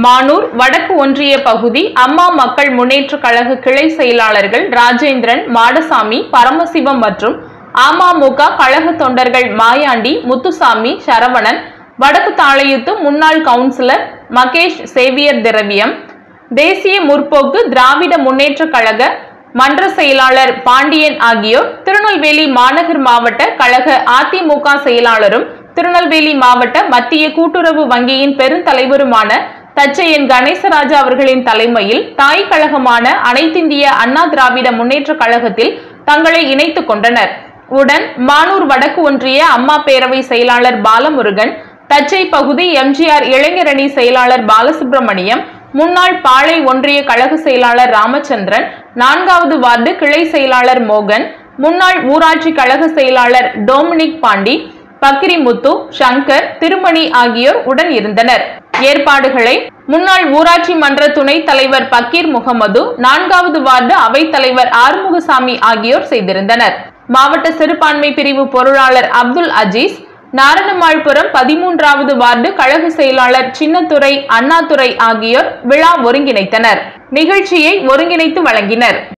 மானூர் வடக்கு ஒன்றிய பகுதி அம்மா மக்கள் முன்னேற்றக் கழக கிளை செயலாளர்கள் ராஜேந்திரன் மாடசாமி பரமசிவம் மற்றும் அமமுக கழக தொண்டர்கள் மாயாண்டி முத்துசாமி சரவணன் வடக்கு தாளையுத்து முன்னாள் கவுன்சிலர் மகேஷ் சேவியர் திரவியம் தேசிய முற்போக்கு திராவிட முன்னேற்றக் கழக மன்ற செயலாளர் பாண்டியன் ஆகியோர் திருநெல்வேலி மாநகர் மாவட்ட கழக அதிமுக செயலாளரும் திருநெல்வேலி மாவட்ட மத்திய கூட்டுறவு வங்கியின் பெருந்தலைவருமான தச்சையன் கணேசராஜா அவர்களின் தலைமையில் தாய் கழகமான அனைத்திந்திய அண்ணா திராவிட முன்னேற்றக் கழகத்தில் தங்களை இணைத்துக் கொண்டனர் உடன் மானூர் வடக்கு ஒன்றிய அம்மா பேரவை செயலாளர் பாலமுருகன் தச்சை பகுதி எம்ஜிஆர் இளைஞரணி செயலாளர் பாலசுப்ரமணியம் முன்னாள் பாளை ஒன்றிய கழக செயலாளர் ராமச்சந்திரன் நான்காவது வார்டு கிளை செயலாளர் மோகன் முன்னாள் ஊராட்சி கழக செயலாளர் டோமினிக் பாண்டி பக்கிரிமுத்து சங்கர் திருமணி ஆகியோர் உடன் இருந்தனர் ஏற்பாடுகளை முன்னாள் ஊராட்சி மன்ற துணைத் தலைவர் பக்கீர் முகமது நான்காவது வார்டு அவைத் தலைவர் ஆறுமுகசாமி ஆகியோர் செய்திருந்தனர் மாவட்ட சிறுபான்மை பிரிவு பொருளாளர் அப்துல் அஜீஸ் நாரணமாள்புரம் பதிமூன்றாவது வார்டு கழக செயலாளர் சின்னத்துறை அண்ணாதுரை ஆகியோர் விழா ஒருங்கிணைத்தனர் நிகழ்ச்சியை ஒருங்கிணைத்து வழங்கினர்